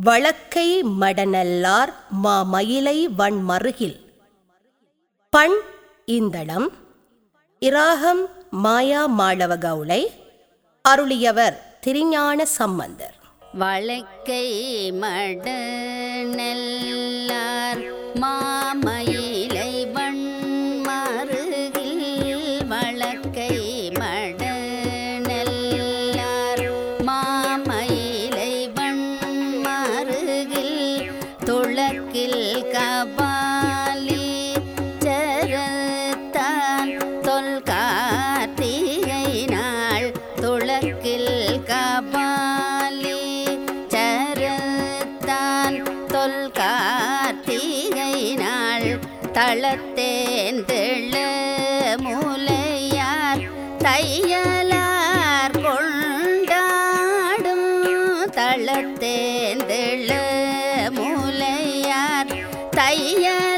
வழக்கை மடநல்லார் மாமயிலை வண்மருகில் பண் இந்தளம் இராகம் மாயா மாளவ கவுளை அருளியவர் திருஞான சம்பந்தர் வழக்கை மட நெல்லார் மாமயிலை வண்மருகில் வழக்கை மட நெல்லார் மாமயிலை வண்மருகில் துளக்கில் கபாலி சரத்தான் தொல்கார்த்திகை நாள் துளக்கில் கபாலி சரத்தான் தொல்கார்த்திகை நாள் தளத்தேன் தெள்ள மூலையார் தையலார் கொண்டாடும் தளத்தேன் தெள்ள மூலையார் தையலார்